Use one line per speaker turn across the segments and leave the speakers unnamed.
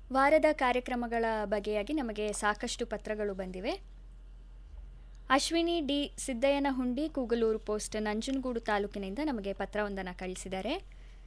ವಾರದ ಕಾರ್ಯಕ್ರಮಗಳ ಬಗೆಯಾಗಿ ನಮಗೆ ಸಾಕಷ್ಟು ಪತ್ರಗಳು ಬಂದಿವೆ ಅಶ್ವಿನಿ ಡಿ ಸಿದ್ದಯ್ಯನಹುಂಡಿ ಕೂಗಲೂರು ಪೋಸ್ಟ್ ನಂಜನಗೂಡು ತಾಲೂಕಿನಿಂದ ನಮಗೆ ಪತ್ರವೊಂದನ್ನು ಕಳಿಸಿದ್ದಾರೆ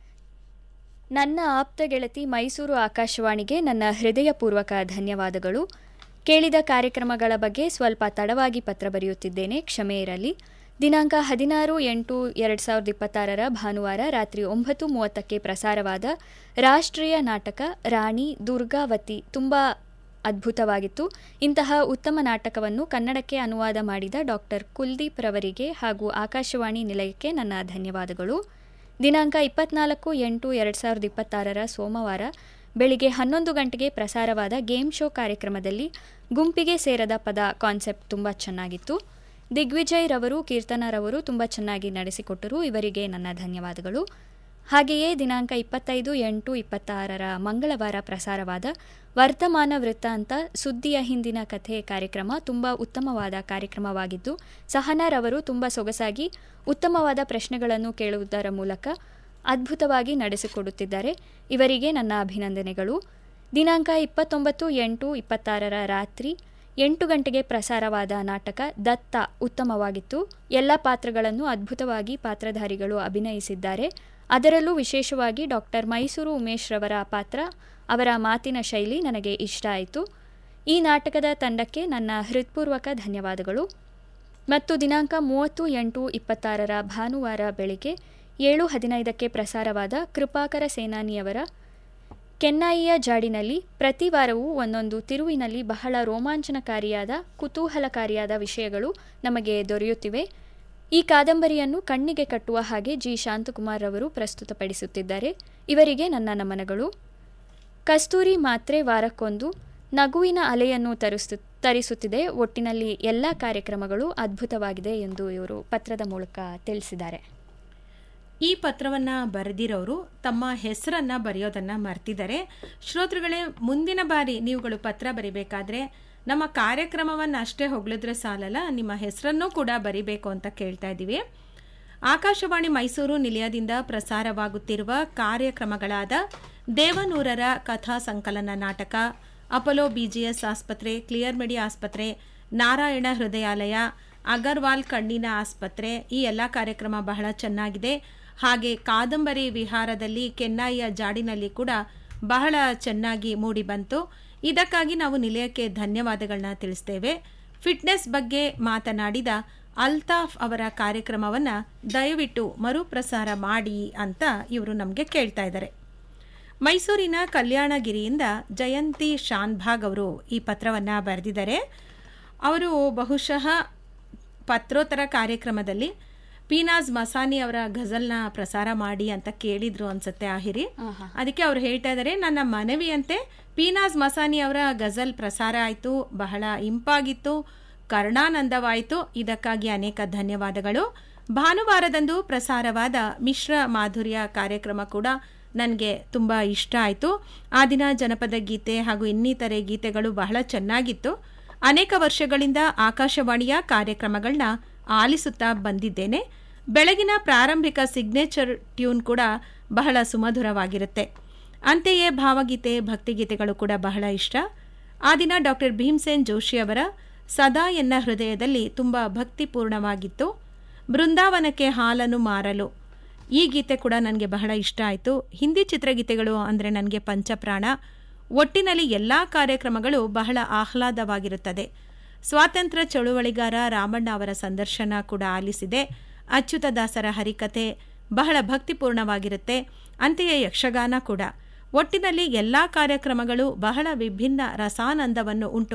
ನನ್ನ ಆಪ್ತ ಗೆಳತಿ ಮೈಸೂರು ಆಕಾಶವಾಣಿಗೆ ನನ್ನ ಹೃದಯಪೂರ್ವಕ ಧನ್ಯವಾದಗಳು ಕೇಳಿದ ಕಾರ್ಯಕ್ರಮಗಳ ಬಗ್ಗೆ ಸ್ವಲ್ಪ ತಡವಾಗಿ ಪತ್ರ ಬರೆಯುತ್ತಿದ್ದೇನೆ ಕ್ಷಮೆ ಇರಲಿ ದಿನಾಂಕ ಹದಿನಾರು ಎಂಟು ಎರಡು ಸಾವಿರದ ಇಪ್ಪತ್ತಾರರ ಭಾನುವಾರ ರಾತ್ರಿ ಒಂಬತ್ತು ಮೂವತ್ತಕ್ಕೆ ಪ್ರಸಾರವಾದ ರಾಷ್ಟ್ರೀಯ ನಾಟಕ ರಾಣಿ ದುರ್ಗಾವತಿ ತುಂಬ ಅದ್ಭುತವಾಗಿತ್ತು ಇಂತಹ ಉತ್ತಮ ನಾಟಕವನ್ನು ಕನ್ನಡಕ್ಕೆ ಅನುವಾದ ಮಾಡಿದ ಡಾಕ್ಟರ್ ಕುಲ್ದೀಪ್ ರವರಿಗೆ ಹಾಗೂ ಆಕಾಶವಾಣಿ ನಿಲಯಕ್ಕೆ ನನ್ನ ಧನ್ಯವಾದಗಳು ದಿನಾಂಕ ಇಪ್ಪತ್ನಾಲ್ಕು ಎಂಟು ಎರಡು ಸಾವಿರದ ಇಪ್ಪತ್ತಾರರ ಸೋಮವಾರ ಬೆಳಿಗ್ಗೆ ಹನ್ನೊಂದು ಗಂಟೆಗೆ ಪ್ರಸಾರವಾದ ಗೇಮ್ ಶೋ ಕಾರ್ಯಕ್ರಮದಲ್ಲಿ ಗುಂಪಿಗೆ ಸೇರದ ಪದ ಕಾನ್ಸೆಪ್ಟ್ ತುಂಬ ಚೆನ್ನಾಗಿತ್ತು ದಿಗ್ವಿಜಯ್ ರವರು ಕೀರ್ತನರವರು ತುಂಬ ಚೆನ್ನಾಗಿ ನಡೆಸಿಕೊಟ್ಟರು ಇವರಿಗೆ ನನ್ನ ಧನ್ಯವಾದಗಳು ಹಾಗೆಯೇ ದಿನಾಂಕ ಇಪ್ಪತ್ತೈದು ಎಂಟು ಇಪ್ಪತ್ತಾರರ ಮಂಗಳವಾರ ಪ್ರಸಾರವಾದ ವರ್ತಮಾನ ವೃತ್ತಾಂತ ಸುದ್ದಿಯ ಹಿಂದಿನ ಕಥೆ ಕಾರ್ಯಕ್ರಮ ತುಂಬ ಉತ್ತಮವಾದ ಕಾರ್ಯಕ್ರಮವಾಗಿದ್ದು ಸಹನಾರವರು ತುಂಬ ಸೊಗಸಾಗಿ ಉತ್ತಮವಾದ ಪ್ರಶ್ನೆಗಳನ್ನು ಕೇಳುವುದರ ಮೂಲಕ ಅದ್ಭುತವಾಗಿ ನಡೆಸಿಕೊಡುತ್ತಿದ್ದಾರೆ ಇವರಿಗೆ ನನ್ನ ಅಭಿನಂದನೆಗಳು ದಿನಾಂಕ ಇಪ್ಪತ್ತೊಂಬತ್ತು ಎಂಟು ಇಪ್ಪತ್ತಾರರ ರಾತ್ರಿ ಎಂಟು ಗಂಟೆಗೆ ಪ್ರಸಾರವಾದ ನಾಟಕ ದತ್ತ ಉತ್ತಮವಾಗಿತ್ತು ಎಲ್ಲ ಪಾತ್ರಗಳನ್ನು ಅದ್ಭುತವಾಗಿ ಪಾತ್ರಧಾರಿಗಳು ಅಭಿನಯಿಸಿದ್ದಾರೆ ಅದರಲ್ಲೂ ವಿಶೇಷವಾಗಿ ಡಾಕ್ಟರ್ ಮೈಸೂರು ಉಮೇಶ್ ರವರ ಪಾತ್ರ ಅವರ ಮಾತಿನ ಶೈಲಿ ನನಗೆ ಇಷ್ಟ ಆಯಿತು ಈ ನಾಟಕದ ತಂಡಕ್ಕೆ ನನ್ನ ಹೃತ್ಪೂರ್ವಕ ಧನ್ಯವಾದಗಳು ಮತ್ತು ದಿನಾಂಕ ಮೂವತ್ತು ಎಂಟು ಇಪ್ಪತ್ತಾರರ ಭಾನುವಾರ ಬೆಳಿಗ್ಗೆ ಏಳು ಹದಿನೈದಕ್ಕೆ ಪ್ರಸಾರವಾದ ಕೃಪಾಕರ ಸೇನಾನಿಯವರ ಕೆನ್ನಾಯಿಯ ಜಾಡಿನಲ್ಲಿ ಪ್ರತಿ ವಾರವೂ ಒಂದೊಂದು ತಿರುವಿನಲ್ಲಿ ಬಹಳ ರೋಮಾಂಚನಕಾರಿಯಾದ ಕುತೂಹಲಕಾರಿಯಾದ ವಿಷಯಗಳು ನಮಗೆ ದೊರೆಯುತ್ತಿವೆ ಈ ಕಾದಂಬರಿಯನ್ನು ಕಣ್ಣಿಗೆ ಕಟ್ಟುವ ಹಾಗೆ ಜಿ ಶಾಂತಕುಮಾರ್ ರವರು ಪ್ರಸ್ತುತಪಡಿಸುತ್ತಿದ್ದಾರೆ ಇವರಿಗೆ ನನ್ನ ನಮನಗಳು ಕಸ್ತೂರಿ ಮಾತ್ರೆ ವಾರಕ್ಕೊಂದು ನಗುವಿನ ಅಲೆಯನ್ನು ತರಿಸು ತರಿಸುತ್ತಿದೆ ಒಟ್ಟಿನಲ್ಲಿ ಎಲ್ಲ ಕಾರ್ಯಕ್ರಮಗಳು ಅದ್ಭುತವಾಗಿದೆ ಎಂದು ಇವರು ಪತ್ರದ ಮೂಲಕ ತಿಳಿಸಿದ್ದಾರೆ
ಈ ಪತ್ರವನ್ನು ಬರೆದಿರೋರು ತಮ್ಮ ಹೆಸರನ್ನು ಬರೆಯೋದನ್ನು ಮರ್ತಿದ್ದಾರೆ ಶ್ರೋತೃಗಳೇ ಮುಂದಿನ ಬಾರಿ ನೀವುಗಳು ಪತ್ರ ಬರಿಬೇಕಾದ್ರೆ ನಮ್ಮ ಕಾರ್ಯಕ್ರಮವನ್ನು ಅಷ್ಟೇ ಹೊಗಳಿದ್ರೆ ಸಾಲಲ್ಲ ನಿಮ್ಮ ಹೆಸರನ್ನೂ ಕೂಡ ಬರಿಬೇಕು ಅಂತ ಕೇಳ್ತಾ ಇದ್ದೀವಿ ಆಕಾಶವಾಣಿ ಮೈಸೂರು ನಿಲಯದಿಂದ ಪ್ರಸಾರವಾಗುತ್ತಿರುವ ಕಾರ್ಯಕ್ರಮಗಳಾದ ದೇವನೂರರ ಕಥಾ ಸಂಕಲನ ನಾಟಕ ಅಪೋಲೋ ಬಿಜಿಎಸ್ ಆಸ್ಪತ್ರೆ ಕ್ಲಿಯರ್ ಮೆಡಿ ಆಸ್ಪತ್ರೆ ನಾರಾಯಣ ಹೃದಯಾಲಯ ಅಗರ್ವಾಲ್ ಕಣ್ಣಿನ ಆಸ್ಪತ್ರೆ ಈ ಎಲ್ಲ ಕಾರ್ಯಕ್ರಮ ಬಹಳ ಚೆನ್ನಾಗಿದೆ ಹಾಗೆ ಕಾದಂಬರಿ ವಿಹಾರದಲ್ಲಿ ಕೆನ್ನಾಯಿಯ ಜಾಡಿನಲ್ಲಿ ಕೂಡ ಬಹಳ ಚೆನ್ನಾಗಿ ಮೂಡಿಬಂತು ಇದಕ್ಕಾಗಿ ನಾವು ನಿಲಯಕ್ಕೆ ಧನ್ಯವಾದಗಳನ್ನ ತಿಳಿಸ್ತೇವೆ ಫಿಟ್ನೆಸ್ ಬಗ್ಗೆ ಮಾತನಾಡಿದ ಅಲ್ತಾಫ್ ಅವರ ಕಾರ್ಯಕ್ರಮವನ್ನು ದಯವಿಟ್ಟು ಮರುಪ್ರಸಾರ ಮಾಡಿ ಅಂತ ಇವರು ನಮಗೆ ಕೇಳ್ತಾ ಇದ್ದಾರೆ ಮೈಸೂರಿನ ಕಲ್ಯಾಣಗಿರಿಯಿಂದ ಜಯಂತಿ ಶಾನ್ಭಾಗ್ ಅವರು ಈ ಪತ್ರವನ್ನು ಬರೆದಿದ್ದಾರೆ ಅವರು ಬಹುಶಃ ಪತ್ರೋತ್ತರ ಕಾರ್ಯಕ್ರಮದಲ್ಲಿ ಪೀನಾಜ್ ಮಸಾನಿ ಅವರ ಘಜಲ್ನ ಪ್ರಸಾರ ಮಾಡಿ ಅಂತ ಕೇಳಿದ್ರು ಅನ್ಸುತ್ತೆ ಆಹಿರಿ ಅದಕ್ಕೆ ಅವ್ರು ಹೇಳ್ತಾ ಇದ್ದಾರೆ ನನ್ನ ಮನವಿಯಂತೆ ಪೀನಾಜ್ ಮಸಾನಿ ಅವರ ಗಜಲ್ ಪ್ರಸಾರ ಆಯಿತು ಬಹಳ ಇಂಪಾಗಿತ್ತು ಕರ್ಣಾನಂದವಾಯಿತು ಇದಕ್ಕಾಗಿ ಅನೇಕ ಧನ್ಯವಾದಗಳು ಭಾನುವಾರದಂದು ಪ್ರಸಾರವಾದ ಮಿಶ್ರ ಮಾಧುರ್ಯ ಕಾರ್ಯಕ್ರಮ ಕೂಡ ನನಗೆ ತುಂಬ ಇಷ್ಟ ಆಯಿತು ಆ ದಿನ ಜನಪದ ಗೀತೆ ಹಾಗೂ ಇನ್ನಿತರೆ ಗೀತೆಗಳು ಬಹಳ ಚೆನ್ನಾಗಿತ್ತು ಅನೇಕ ವರ್ಷಗಳಿಂದ ಆಕಾಶವಾಣಿಯ ಕಾರ್ಯಕ್ರಮಗಳನ್ನ ಆಲಿಸುತ್ತಾ ಬಂದಿದ್ದೇನೆ ಬೆಳಗಿನ ಪ್ರಾರಂಭಿಕ ಸಿಗ್ನೇಚರ್ ಟ್ಯೂನ್ ಕೂಡ ಬಹಳ ಸುಮಧುರವಾಗಿರುತ್ತೆ ಅಂತೆಯೇ ಭಾವಗೀತೆ ಭಕ್ತಿಗೀತೆಗಳು ಕೂಡ ಬಹಳ ಇಷ್ಟ ಆ ದಿನ ಡಾಕ್ಟರ್ ಭೀಮ್ಸೇನ್ ಜೋಶಿ ಅವರ ಸದಾ ಎನ್ನ ಹೃದಯದಲ್ಲಿ ತುಂಬ ಭಕ್ತಿಪೂರ್ಣವಾಗಿತ್ತು ಬೃಂದಾವನಕ್ಕೆ ಹಾಲನ್ನು ಮಾರಲು ಈ ಗೀತೆ ಕೂಡ ನನಗೆ ಬಹಳ ಇಷ್ಟ ಆಯಿತು ಹಿಂದಿ ಚಿತ್ರಗೀತೆಗಳು ಅಂದರೆ ನನಗೆ ಪಂಚಪ್ರಾಣ ಒಟ್ಟಿನಲ್ಲಿ ಎಲ್ಲ ಕಾರ್ಯಕ್ರಮಗಳು ಬಹಳ ಆಹ್ಲಾದವಾಗಿರುತ್ತದೆ ಸ್ವಾತಂತ್ರ್ಯ ಚಳುವಳಿಗಾರ ರಾಮಣ್ಣ ಅವರ ಸಂದರ್ಶನ ಕೂಡ ಆಲಿಸಿದೆ ಅಚ್ಯುತದಾಸರ ಹರಿಕತೆ ಬಹಳ ಭಕ್ತಿಪೂರ್ಣವಾಗಿರುತ್ತೆ ಅಂತೆಯೇ ಯಕ್ಷಗಾನ ಕೂಡ ಒಟ್ಟಿನಲ್ಲಿ ಎಲ್ಲ ಕಾರ್ಯಕ್ರಮಗಳು ಬಹಳ ವಿಭಿನ್ನ ರಸಾನಂದವನ್ನು ಉಂಟು